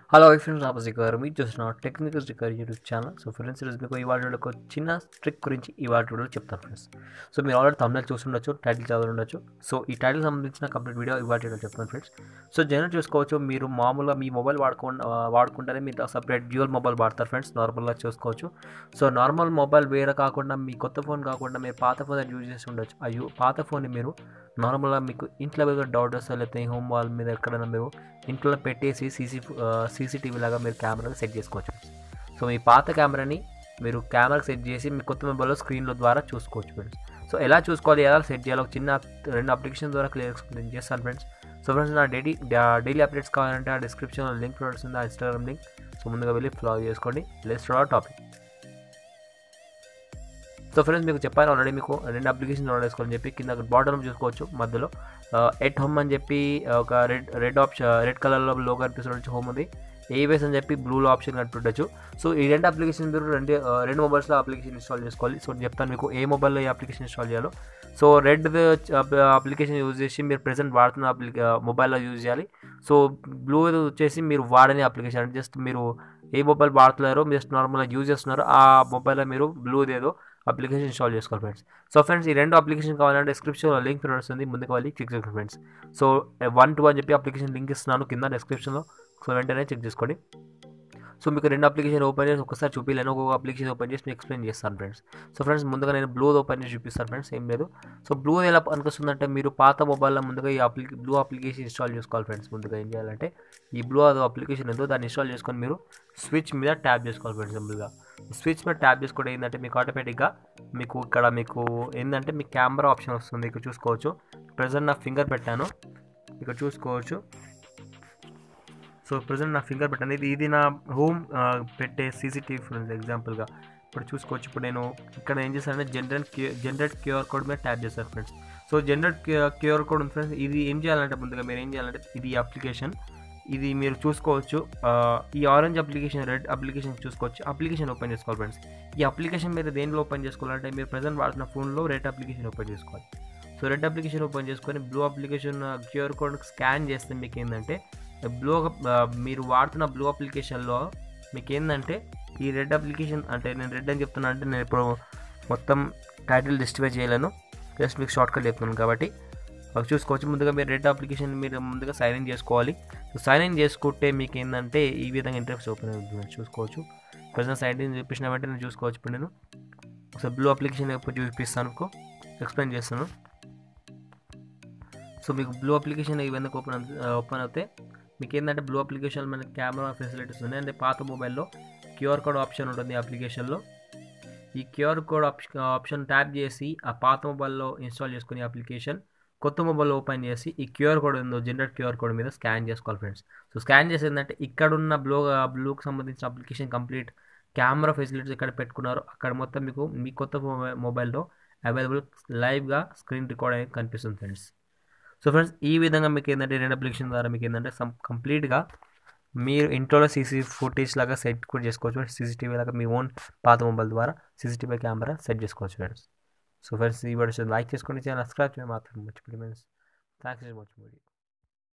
hello friends opposite గారు మీరు చూసిన technical sticker YouTube channel so friends ఈరోజు మీకు ఇవాళ ఒక చిన్న ట్రిక్ గురించి ఇవాళ వీడియోలో చెప్తాను ఫ్రెండ్స్ సో మీరు ఆల్రెడీ తమిళ చూస్తుండొచ్చు టైటిల్ చదివి ఉండొచ్చు సో ఈ టైటిల్ సంబంధించిన కంప్లీట్ వీడియో ఇవాళ వీడియో చెప్తాను ఫ్రెండ్స్ సో జనరల్ చూసుకోవచ్చు మీరు మామూలుగా మీ మొబైల్ వాడుకుండా వాడుకుంటేనే మీరు సపరేట్ డ్యూయల్ మొబైల్ వాడతారు ఫ్రెండ్స్ నార్మల్గా చూసుకోవచ్చు సో నార్మల్ మొబైల్ వేరే కాకుండా మీ కొత్త ఫోన్ కాకుండా మీరు పాత ఫోన్ యూజ్ చేసి ఉండొచ్చు ఆ యూ- పాత ఫోన్ని మీరు నార్మల్గా మీకు ఇంట్లో మీద డౌట్ వస్తే లేకపోతే హోమ్ వాల్ మీద ఎక్కడైనా మీరు ఇంట్లో పెట్టేసి సీసీ సీసీటీవీ లాగా మీరు కెమెరా సెట్ చేసుకోవచ్చు సో మీ పాత కెమెరాని మీరు కెమెరాకి సెట్ చేసి మీ కొత్త మొబైల్లో స్క్రీన్ల ద్వారా చూసుకోవచ్చు ఫ్రెండ్స్ సో ఎలా చూసుకోవాలి ఎలా సెట్ చేయాలి ఒక చిన్న రెండు అప్లికేషన్ ద్వారా క్లియర్ ఎక్స్ప్లెయిన్ చేస్తాను ఫ్రెండ్స్ సో ఫ్రెండ్స్ నా డైలీ డైలీ అప్డేట్స్ కావాలంటే ఆ డిస్క్రిప్షన్లో లింక్ ప్రొడక్ట్స్ ఉంది ఆ ఇన్స్టాగ్రామ్ లింక్ సో ముందుగా వెళ్ళి ఫాలో చేసుకోండి లెస్ టాపిక్ సో ఫ్రెండ్స్ మీకు చెప్పాను ఆల్రెడీ మీకు రెండు అప్లికేషన్ డౌన్లోడ్ చేసుకోవాలని చెప్పి కింద బాటమ్ చూసుకోవచ్చు మధ్యలో ఎట్ హోమ్ అని చెప్పి ఒక రెడ్ రెడ్ ఆప్షన్ రెడ్ కలర్లో లో కనిపిస్తున్న హోమ్ ఉంది ఏవేస్ అని చెప్పి బ్లూలో ఆప్షన్ కనిపించచ్చు సో ఈ రెండు అప్లికేషన్ మీరు రెండు ఆ, రెండు మొబైల్స్లో అప్లికేషన్ ఇన్స్టాల్ చేసుకోవాలి సో నేను చెప్తాను మీకు ఏ మొబైల్లో ఏ అప్లికేషన్ ఇన్స్టాల్ చేయాలో సో రెడ్ అప్లికేషన్ యూజ్ చేసి మీరు ప్రెసెంట్ వాడుతున్న అప్లికే మొబైల్లో యూజ్ చేయాలి సో బ్లూ వచ్చేసి మీరు వాడని అప్లికేషన్ అంటే జస్ట్ మీరు ఏ మొబైల్ వాడుతున్నారో జస్ట్ నార్మల్గా యూజ్ చేస్తున్నారో ఆ మొబైల్లో మీరు బ్లూది ఏదో అప్లికేషన్ ఇన్స్టాల్ చేసుకోవాలి ఫ్రెండ్స్ సో ఫ్రెండ్స్ ఈ రెండు అప్లికేషన్ కావాలంటే డిస్క్రిప్షన్లో లింక్ వస్తుంది ముందుకు వెళ్ళి క్లిక్ చేసుకోండి ఫ్రెండ్స్ సో వన్ టూ అని చెప్పి అప్లికేషన్ లింక్ ఇస్తున్నాను కింద డిస్క్రిప్షన్లో సో వెంటనే చెక్ చేసుకోండి సో మీకు రెండు అప్లికేషన్ ఓపెన్ చేసి ఒకసారి చూపించలేను ఒక్కొక్క అప్లికేషన్ ఓపెన్ చేసి మీకు ఎక్స్ప్లెయిన్ చేస్తాను ఫ్రెండ్స్ సో ఫ్రెండ్స్ ముందుగా నేను బ్లూ ఓపెన్ చేసి చూపిస్తాను ఫ్రెండ్స్ ఏం లేదు సో బ్లూ ఎలా అనిపిస్తుందంటే మీరు పాత మొబైల్లో ముందుగా ఈ అప్లికే బ్లూ అప్లికేషన్ ఇన్స్టాల్ చేసుకోవాలి ఫ్రెండ్స్ ముందుగా ఏం చేయాలంటే ఈ బ్లూ అదో అప్లికేషన్ ఏదో దాన్ని ఇన్స్టాల్ చేసుకొని మీరు స్విచ్ మీద ట్యాప్ చేసుకోవాలి ఫ్రెండ్స్ సింపుల్గా స్విచ్ మీద ట్యాప్ చేసుకోవడం ఏంటంటే మీకు ఆటోమేటిక్గా మీకు ఇక్కడ మీకు ఏంటంటే మీ కెమెరా ఆప్షన్ వస్తుంది ఇక్కడ చూసుకోవచ్చు ప్రజెంట్ నా ఫింగర్ పెట్టాను ఇక్కడ చూసుకోవచ్చు సో ప్రజెంట్ నా ఫింగర్ పెట్టాను ఇది ఇది నా హోమ్ పెట్టే సీసీటీవీ ఫ్రెండ్స్ ఎగ్జాంపుల్గా ఇప్పుడు చూసుకోవచ్చు ఇప్పుడు నేను ఇక్కడ ఏం చేశానంటే generate Q generate QR code మీద ట్యాప్ చేశాను friends so generate QR code ఉంది ఫ్రెండ్స్ ఇది ఏం చేయాలంటే ముందుగా మీరు ఏం చేయాలంటే ఇది అప్లికేషన్ ఇది మీరు చూసుకోవచ్చు ఆ, ఈ ఆరెంజ్ అప్లికేషన్ రెడ్ అప్లికేషన్ చూసుకోవచ్చు అప్లికేషన్ ఓపెన్ చేసుకోవాలి ఫ్రెండ్స్ ఈ అప్లికేషన్ మీరు దేనిలో ఓపెన్ చేసుకోవాలంటే మీరు ప్రజెంట్ వాడుతున్న ఫోన్లో రెడ్ అప్లికేషన్ ఓపెన్ చేసుకోవాలి సో రెడ్ అప్లికేషన్ ఓపెన్ చేసుకొని blue application QR code scan చేస్తే మీకు ఏంటంటే బ్లూ మీరు వాడుతున్న బ్లూ అప్లికేషన్లో మీకు ఏంటంటే ఈ రెడ్ అప్లికేషన్ అంటే నేను రెడ్ అని చెప్తున్నా అంటే నేను ఇప్పుడు మొత్తం టైటిల్ డిస్టిఫై చేయలేను జస్ట్ మీకు షార్ట్ కట్ చెప్తున్నాను కాబట్టి అవి చూసుకోవచ్చు ముందుగా మీరు రెడ్ అప్లికేషన్ మీరు ముందుగా సైన్ ఇన్ చేసుకోవాలి సో సైన్ ఇన్ చేసుకుంటే మీకు ఏంటంటే ఈ విధంగా ఇంటర్ఫేస్ ఓపెన్ అవుతుంది చూసుకోవచ్చు ప్రజెంట్ సైన్ ఇన్ చూపించిన వెంటనే నేను చూసుకోవచ్చు ఇప్పుడు నేను సో బ్లూ అప్లికేషన్ ఇప్పుడు చూపిస్తాను మీకు ఎక్స్ప్లెయిన్ చేస్తాను సో మీకు బ్లూ అప్లికేషన్ ఇవన్నీ ఓపెన్ ఓపెన్ అవుతే మీకు ఏంటంటే బ్లూ అప్లికేషన్ మనకి కెమెరా ఫెసిలిటీస్ ఉన్నాయి అంటే పాత మొబైల్లో క్యూఆర్ కోడ్ ఆప్షన్ ఉంటుంది అప్లికేషన్లో ఈ QR code option option tap చేసి ఆ పాత మొబైల్లో ఇన్స్టాల్ చేసుకునే అప్లికేషన్ కొత్త మొబైల్ ఓపెన్ చేసి ఈ క్యూఆర్ కోడ్ ఉందో జనరేట్ క్యూఆర్ కోడ్ మీద స్కాన్ చేసుకోవాలి ఫ్రెండ్స్ సో స్కాన్ చేసి ఏంటంటే ఇక్కడున్న బ్లూ బ్లూకి సంబంధించిన అప్లికేషన్ కంప్లీట్ కెమెరా ఫెసిలిటీస్ ఎక్కడ పెట్టుకున్నారో అక్కడ మొత్తం మీకు మీ కొత్త మొబైల్ మొబైల్లో అవైలబుల్ లైవ్గా స్క్రీన్ రికార్డ్ అనేది కనిపిస్తుంది ఫ్రెండ్స్ సో ఫ్రెండ్స్ ఈ విధంగా మీకు ఏంటంటే రెండు అప్లికేషన్ ద్వారా మీకు ఏంటంటే సమ్ కంప్లీట్గా మీరు ఇంట్లో సీసీ ఫుటేజ్ లాగా సెట్ కూడా చేసుకోవచ్చు సీసీటీవీ లాగా మీ ఓన్ పాత మొబైల్ ద్వారా సీసీటీవీ కెమెరా సెట్ చేసుకోవచ్చు ఫ్రెండ్స్ సో ఫ్రెండ్స్ ఈ వీడియో లైక్ చేసుకోండి ఛానల్ సబ్స్క్రైబ్ చేయడం మాత్రం మర్చిపోయి friends thanks for watching video